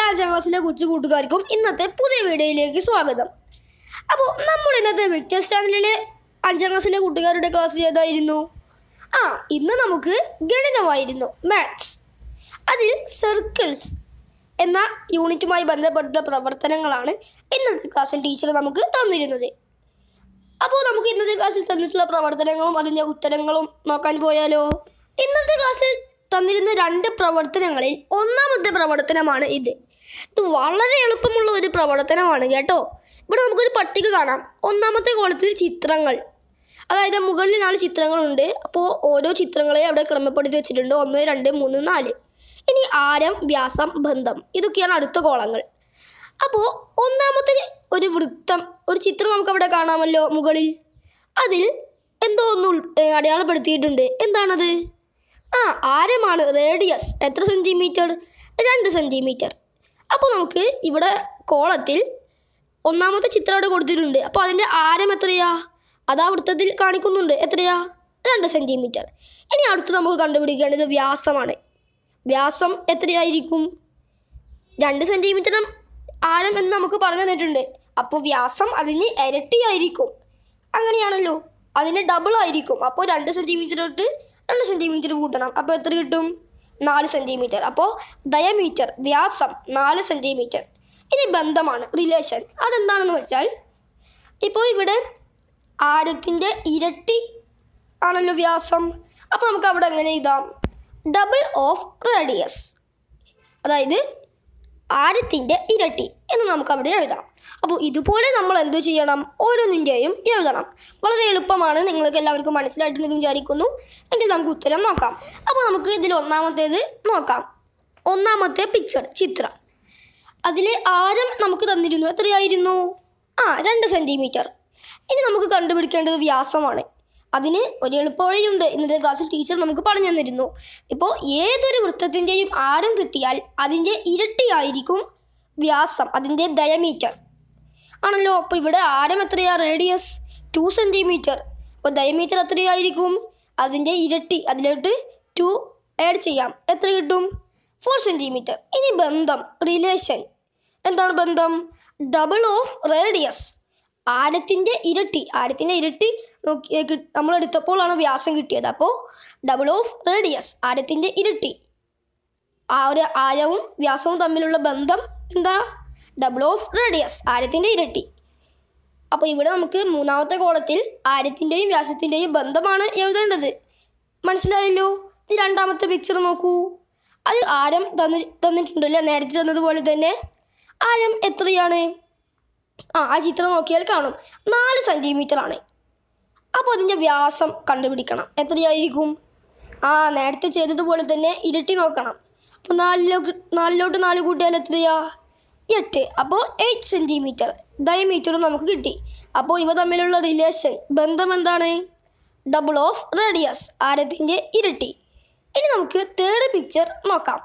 അഞ്ചാം ക്ലാസ്സിലെ കൊച്ചു കൂട്ടുകാർക്കും ഇന്നത്തെ പുതിയ വീഡിയോയിലേക്ക് സ്വാഗതം അപ്പോൾ നമ്മുടെ ഇന്നത്തെ വിക്ടർ ചാനലിലെ അഞ്ചാം ക്ലാസ്സിലെ കൂട്ടുകാരുടെ ക്ലാസ് ഏതായിരുന്നു ആ ഇന്ന് നമുക്ക് ഗണിതമായിരുന്നു മാത്സ് അതിൽ സർക്കിൾസ് എന്ന യൂണിറ്റുമായി ബന്ധപ്പെട്ട പ്രവർത്തനങ്ങളാണ് ഇന്നത്തെ ക്ലാസ്സിൽ ടീച്ചർ നമുക്ക് തന്നിരുന്നത് അപ്പോൾ നമുക്ക് ഇന്നത്തെ ക്ലാസ്സിൽ തന്നിട്ടുള്ള പ്രവർത്തനങ്ങളും അതിൻ്റെ ഉത്തരങ്ങളും നോക്കാൻ പോയാലോ ഇന്നത്തെ ക്ലാസ്സിൽ തന്നിരുന്ന രണ്ട് പ്രവർത്തനങ്ങളിൽ ഒന്നാമത്തെ പ്രവർത്തനമാണ് ഇത് ഇത് വളരെ എളുപ്പമുള്ള ഒരു പ്രവർത്തനമാണ് കേട്ടോ ഇവിടെ നമുക്കൊരു പട്ടിക കാണാം ഒന്നാമത്തെ കോളത്തിൽ ചിത്രങ്ങൾ അതായത് മുകളിൽ നാല് ചിത്രങ്ങളുണ്ട് അപ്പോൾ ഓരോ ചിത്രങ്ങളെ അവിടെ ക്രമപ്പെടുത്തി വെച്ചിട്ടുണ്ട് ഒന്ന് രണ്ട് മൂന്ന് നാല് ഇനി ആരം വ്യാസം ബന്ധം ഇതൊക്കെയാണ് അടുത്ത കോളങ്ങൾ അപ്പോൾ ഒന്നാമത്തെ ഒരു വൃത്തം ഒരു ചിത്രം നമുക്ക് അവിടെ കാണാമല്ലോ മുകളിൽ അതിൽ എന്തോ ഒന്ന് ഉൾ- ഏ, അടയാളപ്പെടുത്തിയിട്ടുണ്ട് എന്താണത് ആ ആരമാണ് റേഡിയസ് എത്ര സെൻറ്റിമീറ്റർ രണ്ട് സെൻറ്റിമീറ്റർ അപ്പോൾ നമുക്ക് ഇവിടെ കോളത്തിൽ ഒന്നാമത്തെ ചിത്രം അവിടെ കൊടുത്തിട്ടുണ്ട് അപ്പോൾ അതിൻ്റെ ആരം എത്രയാ അത് ആ വൃത്തത്തിൽ കാണിക്കുന്നുണ്ട് എത്രയാ രണ്ട് സെൻറ്റിമീറ്റർ ഇനി അടുത്ത് നമുക്ക് കണ്ടുപിടിക്കേണ്ടത് വ്യാസമാണ് വ്യാസം എത്രയായിരിക്കും രണ്ട് സെൻറ്റിമീറ്റർ ആരം എന്ന് നമുക്ക് പറഞ്ഞു തന്നിട്ടുണ്ട് അപ്പോൾ വ്യാസം അതിന് ഇരട്ടിയായിരിക്കും അങ്ങനെയാണല്ലോ അതിന് ഡബിൾ ആയിരിക്കും അപ്പോൾ രണ്ട് സെൻറ്റിമീറ്റർ തൊട്ട് രണ്ട് സെൻറ്റിമീറ്റർ കൂട്ടണം അപ്പോൾ എത്ര കിട്ടും നാല് സെൻറ്റിമീറ്റർ അപ്പോൾ ഡയമീറ്റർ വ്യാസം നാല് സെൻറ്റിമീറ്റർ ഇനി ബന്ധമാണ് റിലേഷൻ അതെന്താണെന്ന് വെച്ചാൽ ഇപ്പോൾ ഇവിടെ ആരത്തിൻ്റെ ഇരട്ടി ആണല്ലോ വ്യാസം അപ്പോൾ നമുക്ക് അവിടെ എങ്ങനെ എഴുതാം ഡബിൾ ഓഫ് റേഡിയസ് അതായത് ആരത്തിൻ്റെ ഇരട്ടി എന്ന് നമുക്ക് അവിടെ എഴുതാം അപ്പോൾ ഇതുപോലെ നമ്മൾ എന്തു ചെയ്യണം ഓരോന്നിൻ്റെയും എഴുതണം വളരെ എളുപ്പമാണ് നിങ്ങൾക്ക് എല്ലാവർക്കും മനസ്സിലായിട്ടുണ്ടെന്ന് വിചാരിക്കുന്നു എങ്കിൽ നമുക്ക് ഉത്തരം നോക്കാം അപ്പോൾ നമുക്ക് ഇതിൽ ഒന്നാമത്തേത് നോക്കാം ഒന്നാമത്തെ പിക്ചർ ചിത്രം അതിൽ ആരം നമുക്ക് തന്നിരുന്നു എത്രയായിരുന്നു ആ രണ്ട് സെൻറ്റിമീറ്റർ ഇനി നമുക്ക് കണ്ടുപിടിക്കേണ്ടത് വ്യാസമാണ് അതിന് ഒരു എളുപ്പവഴിയുണ്ട് ഇന്നത്തെ ക്ലാസ്സിൽ ടീച്ചർ നമുക്ക് പറഞ്ഞു തന്നിരുന്നു ഇപ്പോൾ ഏതൊരു വൃത്തത്തിൻ്റെയും ആരം കിട്ടിയാൽ അതിൻ്റെ ഇരട്ടിയായിരിക്കും വ്യാസം അതിൻ്റെ ഡയമീറ്റർ ആണല്ലോ അപ്പോൾ ഇവിടെ ആരം എത്രയാ റേഡിയസ് ടു സെൻറ്റിമീറ്റർ അപ്പോൾ ഡയമീറ്റർ എത്രയായിരിക്കും അതിൻ്റെ ഇരട്ടി അതിലോട്ട് ടു ആഡ് ചെയ്യാം എത്ര കിട്ടും ഫോർ സെൻറ്റിമീറ്റർ ഇനി ബന്ധം റിലേഷൻ എന്താണ് ബന്ധം ഡബിൾ ഓഫ് റേഡിയസ് ആരത്തിൻ്റെ ഇരട്ടി ആരത്തിൻ്റെ ഇരട്ടി നോക്കി ഏ, കി- നമ്മൾ എടുത്തപ്പോഴാണ് വ്യാസം കിട്ടിയത് അപ്പോൾ ഡബിൾ ഓഫ് റേഡിയസ് ആരത്തിൻ്റെ ഇരട്ടി ആ ഒരു ആരവും വ്യാസവും തമ്മിലുള്ള ബന്ധം എന്താ ഡബിൾ ഓഫ് റേഡിയസ് ആരത്തിൻ്റെ ഇരട്ടി അപ്പോൾ ഇവിടെ നമുക്ക് മൂന്നാമത്തെ കോളത്തിൽ ആരത്തിൻ്റെയും വ്യാസത്തിൻ്റെയും ബന്ധമാണ് എഴുതേണ്ടത് മനസ്സിലായല്ലോ ഇത് രണ്ടാമത്തെ പിക്ചർ നോക്കൂ അത് ആരം തന്നി തന്നിട്ടുണ്ടല്ലേ നേരത്തെ തന്നതുപോലെ തന്നെ ആരം എത്രയാണ് ആ ആ ചിത്രം നോക്കിയാൽ കാണും നാല് സെൻറ്റിമീറ്റർ ആണ് അപ്പോൾ അതിൻ്റെ വ്യാസം കണ്ടുപിടിക്കണം എത്രയായിരിക്കും ആ നേരത്തെ ചെയ്തതുപോലെ തന്നെ ഇരട്ടി നോക്കണം അപ്പോൾ നാലിലോട്ട് നാലിലോട്ട് നാല് കൂട്ടിയാൽ എത്രയാ എട്ട് അപ്പോൾ എയ്റ്റ് സെൻറ്റിമീറ്റർ ഡയമീറ്ററും നമുക്ക് കിട്ടി അപ്പോൾ ഇവ തമ്മിലുള്ള റിലേഷൻ ബന്ധം എന്താണ് ഡബിൾ ഓഫ് റേഡിയസ് ആരത്തിൻ്റെ ഇരട്ടി ഇനി നമുക്ക് തേർഡ് പിക്ചർ നോക്കാം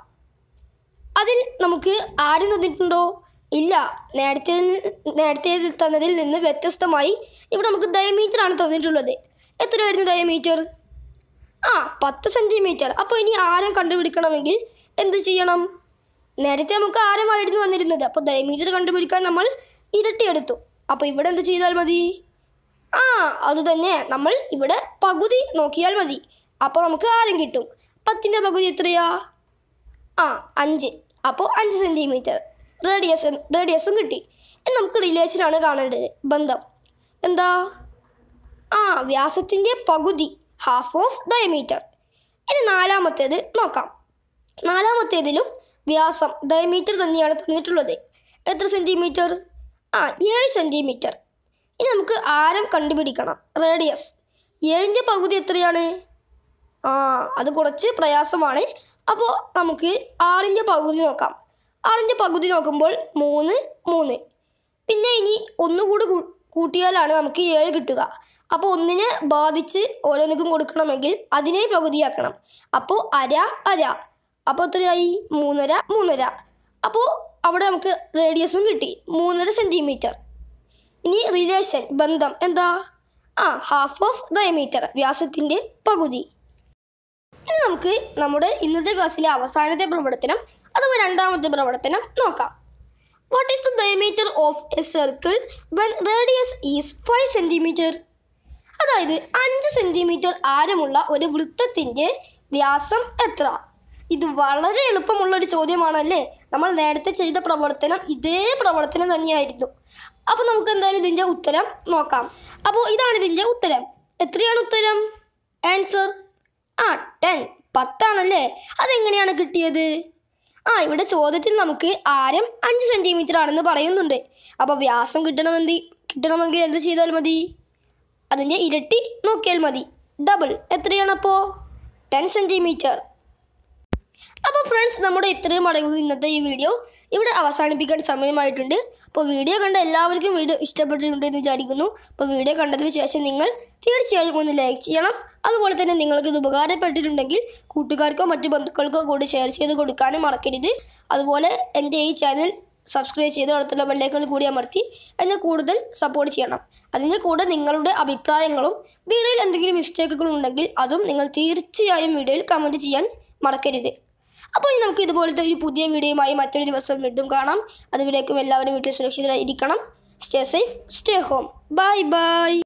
അതിൽ നമുക്ക് ആരും തന്നിട്ടുണ്ടോ ഇല്ല നേരത്തെ നേരത്തെ തന്നതിൽ നിന്ന് വ്യത്യസ്തമായി ഇവിടെ നമുക്ക് ഡയമീറ്റർ ആണ് തന്നിട്ടുള്ളത് എത്രയായിരുന്നു ഡയമീറ്റർ ആ പത്ത് സെൻറ്റിമീറ്റർ അപ്പോൾ ഇനി ആരം കണ്ടുപിടിക്കണമെങ്കിൽ എന്ത് ചെയ്യണം നേരത്തെ നമുക്ക് ആരമായിരുന്നു വന്നിരുന്നത് അപ്പോൾ ഡയമീറ്റർ കണ്ടുപിടിക്കാൻ നമ്മൾ ഇരട്ടി എടുത്തു അപ്പോൾ ഇവിടെ എന്ത് ചെയ്താൽ മതി ആ അത് തന്നെ നമ്മൾ ഇവിടെ പകുതി നോക്കിയാൽ മതി അപ്പോൾ നമുക്ക് ആരം കിട്ടും പത്തിൻ്റെ പകുതി എത്രയാ ആ അഞ്ച് അപ്പോൾ അഞ്ച് സെൻറ്റിമീറ്റർ റേഡിയസ് റേഡിയസും കിട്ടി ഇനി നമുക്ക് റിലേഷനാണ് കാണേണ്ടത് ബന്ധം എന്താ ആ വ്യാസത്തിൻ്റെ പകുതി ഹാഫ് ഓഫ് ഡയമീറ്റർ ഇനി നാലാമത്തേത് നോക്കാം നാലാമത്തേതിലും വ്യാസം ഡയമീറ്റർ തന്നെയാണ് തന്നിട്ടുള്ളത് എത്ര സെൻറ്റിമീറ്റർ ആ ഏഴ് സെൻറ്റിമീറ്റർ ഇനി നമുക്ക് ആരം കണ്ടുപിടിക്കണം റേഡിയസ് ഏഴിൻ്റെ പകുതി എത്രയാണ് ആ അത് കുറച്ച് പ്രയാസമാണ് അപ്പോൾ നമുക്ക് ആറിൻ്റെ പകുതി നോക്കാം ആറിൻ്റെ പകുതി നോക്കുമ്പോൾ മൂന്ന് മൂന്ന് പിന്നെ ഇനി ഒന്നുകൂടി കൂ- കൂട്ടിയാലാണ് നമുക്ക് ഏഴ് കിട്ടുക അപ്പോൾ ഒന്നിനെ ബാധിച്ച് ഓരോന്നിനും കൊടുക്കണമെങ്കിൽ അതിനെ പകുതിയാക്കണം അപ്പോൾ അര അര അപ്പോൾ എത്രയായി മൂന്നര മൂന്നര അപ്പോൾ അവിടെ നമുക്ക് റേഡിയസും കിട്ടി മൂന്നര സെൻറ്റിമീറ്റർ ഇനി റിലേഷൻ ബന്ധം എന്താ ആ ഹാഫ് ഓഫ് ഡയമീറ്റർ വ്യാസത്തിൻ്റെ പകുതി ഇനി നമുക്ക് നമ്മുടെ ഇന്നത്തെ ക്ലാസ്സിലെ അവസാനത്തെ പ്രവർത്തനം അഥവാ രണ്ടാമത്തെ പ്രവർത്തനം നോക്കാം what is the diameter of a circle when radius is five centimetre അതായത് അഞ്ച് സെൻറ്റിമീറ്റർ ആരമുള്ള ഒരു വൃത്തത്തിൻ്റെ വ്യാസം എത്ര ഇത് വളരെ എളുപ്പമുള്ള ഒരു ചോദ്യമാണല്ലേ നമ്മൾ നേരത്തെ ചെയ്ത പ്രവർത്തനം ഇതേ പ്രവർത്തനം തന്നെയായിരുന്നു അപ്പോൾ നമുക്ക് എന്തായാലും ഇതിൻ്റെ ഉത്തരം നോക്കാം അപ്പോൾ ഇതാണ് ഇതിൻ്റെ ഉത്തരം എത്രയാണ് ഉത്തരം ആൻസർ ആ ടെൻ പത്താണല്ലേ അതെങ്ങനെയാണ് കിട്ടിയത് ആ ഇവിടെ ചോദ്യത്തിൽ നമുക്ക് ആരം അഞ്ച് സെൻറ്റിമീറ്റർ ആണെന്ന് പറയുന്നുണ്ട് അപ്പോൾ വ്യാസം കിട്ടണമെന്തി കിട്ടണമെങ്കിൽ എന്ത് ചെയ്താൽ മതി അതിൻ്റെ ഇരട്ടി നോക്കിയാൽ മതി ഡബിൾ എത്രയാണപ്പോൾ ടെൻ സെൻറ്റിമീറ്റർ അപ്പോൾ ഫ്രണ്ട്സ് നമ്മുടെ ഇത്രയും അടങ്ങുന്ന ഇന്നത്തെ ഈ വീഡിയോ ഇവിടെ അവസാനിപ്പിക്കാൻ സമയമായിട്ടുണ്ട് അപ്പോൾ വീഡിയോ കണ്ട എല്ലാവർക്കും വീഡിയോ ഇഷ്ടപ്പെട്ടിട്ടുണ്ട് എന്ന് വിചാരിക്കുന്നു അപ്പോൾ വീഡിയോ കണ്ടതിന് ശേഷം നിങ്ങൾ തീർച്ചയായും ഒന്ന് ലൈക്ക് ചെയ്യണം അതുപോലെ തന്നെ നിങ്ങൾക്ക് ഇത് ഉപകാരപ്പെട്ടിട്ടുണ്ടെങ്കിൽ കൂട്ടുകാർക്കോ മറ്റു ബന്ധുക്കൾക്കോ കൂടി ഷെയർ ചെയ്ത് കൊടുക്കാനും മറക്കരുത് അതുപോലെ എൻ്റെ ഈ ചാനൽ സബ്സ്ക്രൈബ് ചെയ്ത് അടുത്തുള്ള ബെല്ലൈക്കൺ കൂടി അമർത്തി എന്നെ കൂടുതൽ സപ്പോർട്ട് ചെയ്യണം അതിൻ്റെ കൂടെ നിങ്ങളുടെ അഭിപ്രായങ്ങളും വീഡിയോയിൽ എന്തെങ്കിലും മിസ്റ്റേക്കുകൾ ഉണ്ടെങ്കിൽ അതും നിങ്ങൾ തീർച്ചയായും വീഡിയോയിൽ കമൻറ്റ് ചെയ്യാൻ മറക്കരുത് അപ്പോൾ ഇനി നമുക്ക് ഇതുപോലത്തെ ഒരു പുതിയ വീഡിയോയുമായി മറ്റൊരു ദിവസം വീണ്ടും കാണാം അതുവരേക്കും എല്ലാവരും വീട്ടിൽ സുരക്ഷിതരായിരിക്കണം stay safe stay home bye by